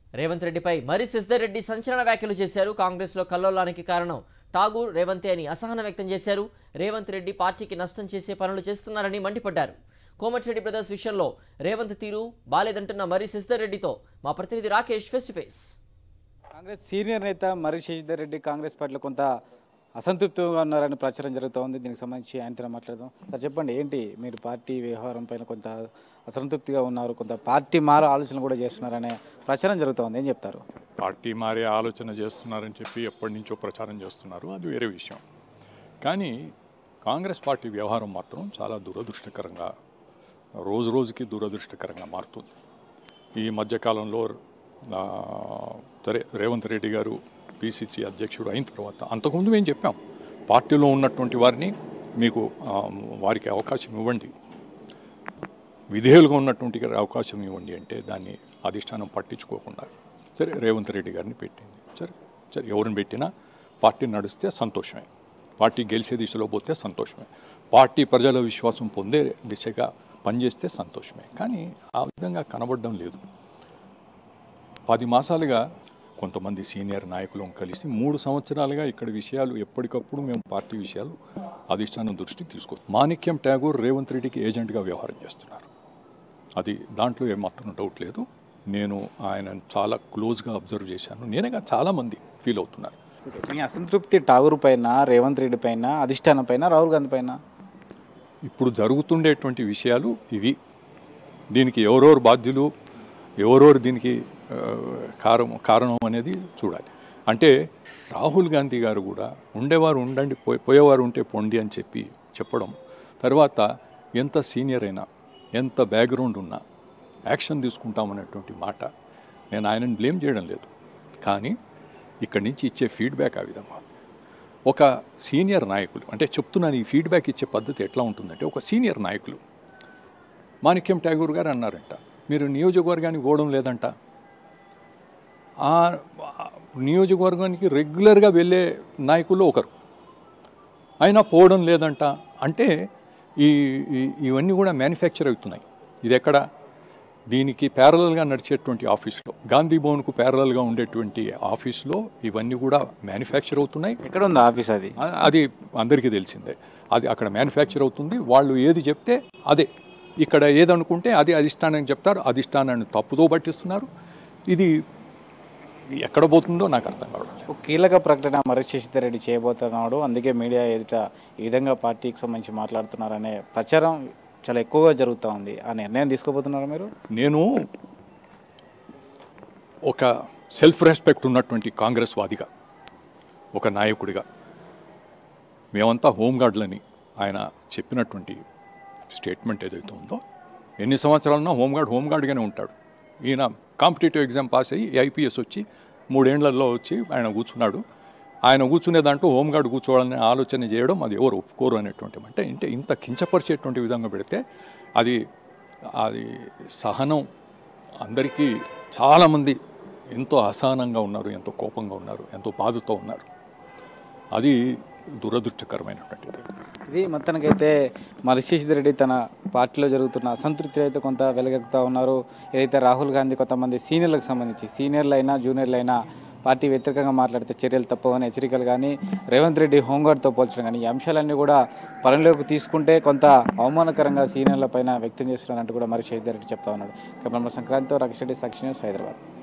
రేవంత్ రెడ్డిపై మరి సిస్దర్ రెడ్డి సంచలన వ్యాఖ్యలు చేశారు కాంగ్రెస్లో కల్లోలానికి కారణం ఠాగూర్ రేవంతే అని అసహనం వ్యక్తం చేశారు రేవంత్ రెడ్డి పార్టీకి నష్టం చేసే పనులు చేస్తున్నారని మండిపడ్డారు కోమటిరెడ్డి బ్రదర్స్ విషయంలో రేవంత్ తీరు బాలేదంటున్న మరి సిస్దర్ రెడ్డితో మా ప్రతినిధి Rakesh face to face Congress senior నేత మర్రి శశిధర్ రెడ్డి కాంగ్రెస్ పార్టీలో కొంత అసంతృప్తిగా ఉన్నారని ప్రచారం జరుగుతోంది దీనికి సంబంధించి ఆయనతో మాట్లాడదాం సార్ చెప్పండి ఏంటి మీరు పార్టీ వ్యవహారం పైన కొంత అసంతృప్తిగా ఉన్నారు కొంత పార్టీ మార ఆలోచన కూడా చేస్తున్నారనే ప్రచారం జరుగుతోంది ఏం చెప్తారు పార్టీ మారే ఆలోచన చేస్తున్నారని చెప్పి ఎప్పటి నుంచో ప్రచారం చేస్తున్నారు అది వేరే విషయం కానీ కాంగ్రెస్ పార్టీ వ్యవహారం మాత్రం చాలా దురదృష్టకరంగా రోజు రోజుకి దురదృష్టకరంగా మారుతుంది ఈ మధ్యకాలంలో ఆ, సరే రేవంత్ రెడ్డి గారు పిసిసి అధ్యక్షుడు అయిన తర్వాత అంతకుముందు మేము చెప్పాం పార్టీలో ఉన్నటువంటి వారిని మీకు ఆ, వారికి అవకాశం ఇవ్వండి విధేయులుగా ఉన్నటువంటి గారికి అవకాశం ఇవ్వండి అంటే దాన్ని అధిష్టానం పట్టించుకోకుండా సరే రేవంత్ రెడ్డి గారిని పెట్టింది సరే సరే ఎవరిని పెట్టినా పార్టీ నడిస్తే సంతోషమే పార్టీ గెలిచే దిశలో పోతే సంతోషమే పార్టీ ప్రజల విశ్వాసం పొందే దిశగా పనిచేస్తే సంతోషమే కానీ ఆ విధంగా కనబడడం లేదు పది మాసాలుగా కొంతమంది సీనియర్ నాయకులను కలిసి మూడు సంవత్సరాలుగా ఇక్కడ విషయాలు ఎప్పటికప్పుడు మేము పార్టీ విషయాలు అధిష్టానం దృష్టికి తీసుకొస్తాం మాణిక్యం ట్యాగూర్ రేవంత్ రెడ్డికి ఏజెంట్గా వ్యవహారం చేస్తున్నారు అది దాంట్లో ఏమాత్రం డౌట్ లేదు నేను ఆయన చాలా క్లోజ్గా అబ్జర్వ్ చేశాను నేనే కాదు చాలామంది ఫీల్ అవుతున్నారు మీ అసంతృప్తి ఠాగూర్ పైన రేవంత్ రెడ్డి పైన అధిష్టానం పైన రాహుల్ గాంధీ పైన ఇప్పుడు జరుగుతుండేటువంటి విషయాలు ఇవి దీనికి ఎవరెవరు బాధ్యులు ఎవరెవరు దీనికి ఆ, కారం కారణం అనేది చూడాలి అంటే రాహుల్ గాంధీ గారు కూడా ఉండేవారు ఉండండి పోయే- పోయేవారు ఉంటే పొండి అని చెప్పి చెప్పడం తర్వాత ఎంత సీనియర్ అయినా ఎంత బ్యాక్గ్రౌండ్ ఉన్నా యాక్షన్ తీసుకుంటామనేటువంటి మాట నేను ఆయనను బ్లేమ్ చేయడం లేదు కానీ ఇక్కడి నుంచి ఇచ్చే ఫీడ్బ్యాక్ ఆ విధంగా ఉంది ఒక సీనియర్ నాయకులు అంటే చెప్తున్నాను ఈ ఫీడ్బ్యాక్ ఇచ్చే పద్ధతి ఎట్లా ఉంటుందంటే ఒక సీనియర్ నాయకులు మాణిక్యం ఠాగూర్ గారు అన్నారంట మీరు నియోజకవర్గానికి పోవడం లేదంట ఆ ఆ నియోజకవర్గానికి రెగ్యులర్గా వెళ్ళే నాయకుల్లో ఒకరు అయినా పోవడం లేదంట అంటే ఈ ఈ- ఇవన్నీ కూడా మ్యానుఫ్యాక్చర్ అవుతున్నాయి ఇది ఎక్కడ దీనికి ప్యారలల్గా నడిచేటువంటి ఆఫీస్లో గాంధీ భవన్కు ప్యారలల్గా ఉండేటువంటి ఆఫీస్లో ఇవన్నీ కూడా మ్యానుఫ్యాక్చర్ అవుతున్నాయి ఎక్కడ ఉంది ఆఫీస్ అది ఆ- అది అందరికీ తెలిసిందే అది అక్కడ మ్యానుఫ్యాక్చర్ అవుతుంది వాళ్ళు ఏది చెప్తే అదే ఇక్కడ ఏదనుకుంటే అది అధిష్టానానికి చెప్తారు అధిష్టానాన్ని తప్పుదో పట్టిస్తున్నారు ఇది ఎక్కడ పోతుందో నాకు అర్థం కావడం లేదు. ఒక కీలక ప్రకటన మర్రి శశిధర్ రెడ్డి చేయబోతున్నాడు అందుకే మీడియా ఎదుట ఈ విధంగా పార్టీకి సంబంధించి మాట్లాడుతున్నారనే ప్రచారం చాలా ఎక్కువగా జరుగుతూ ఉంది ఆ నిర్ణయం తీసుకోబోతున్నారా మీరు నేను ఒక సెల్ఫ్ రెస్పెక్ట్ ఉన్నటువంటి కాంగ్రెస్ వాదిగా ఒక నాయకుడిగా మేమంతా హోంగార్డులని ఆయన చెప్పినటువంటి స్టేట్మెంట్ ఏదైతే ఉందో ఎన్ని సంవత్సరాలున్నా హోంగార్డ్ హోంగార్డ్గానే ఉంటాడు ఈయన కాంపిటేటివ్ ఎగ్జామ్ పాస్ అయ్యి ఐపీఎస్ వచ్చి మూడేళ్లలో వచ్చి ఆయన కూర్చున్నాడు ఆయన కూర్చునే దాంట్లో హోంగార్డ్ కూర్చోవాలనే ఆలోచన చేయడం అది ఎవరు ఒప్పుకోరు అనేటువంటి అంటే అంటే ఇంత కించపరిచేటువంటి విధంగా పెడితే అది అది సహనం అందరికీ చాలామంది ఎంతో అసహనంగా ఉన్నారు ఎంతో కోపంగా ఉన్నారు ఎంతో బాధతో ఉన్నారు అది దురదృష్టకరమైనటువంటి ఇది మొత్తానికైతే మరి శశిధర్ రెడ్డి తన పార్టీలో జరుగుతున్న అసంతృప్తి అయితే కొంత వెలగెక్కుతూ ఉన్నారు ఏదైతే రాహుల్ గాంధీ కొంతమంది సీనియర్లకు సంబంధించి సీనియర్లు అయినా జూనియర్లు అయినా పార్టీ వ్యతిరేకంగా మాట్లాడితే చర్యలు తప్పవని హెచ్చరికలు కానీ రేవంత్ రెడ్డి హోంగార్డ్తో పోల్చడం కానీ ఈ అంశాలన్నీ కూడా పరిలోకి తీసుకుంటే కొంత అవమానకరంగా సీనియర్ల పైన వ్యక్తం చేస్తున్నారంటూ కూడా మరి శశిధర్ రెడ్డి చెప్తా ఉన్నాడు కెమెరా సంక్రాంతితో రాకేష్ రెడ్డి సాక్షి న్యూస్ హైదరాబాద్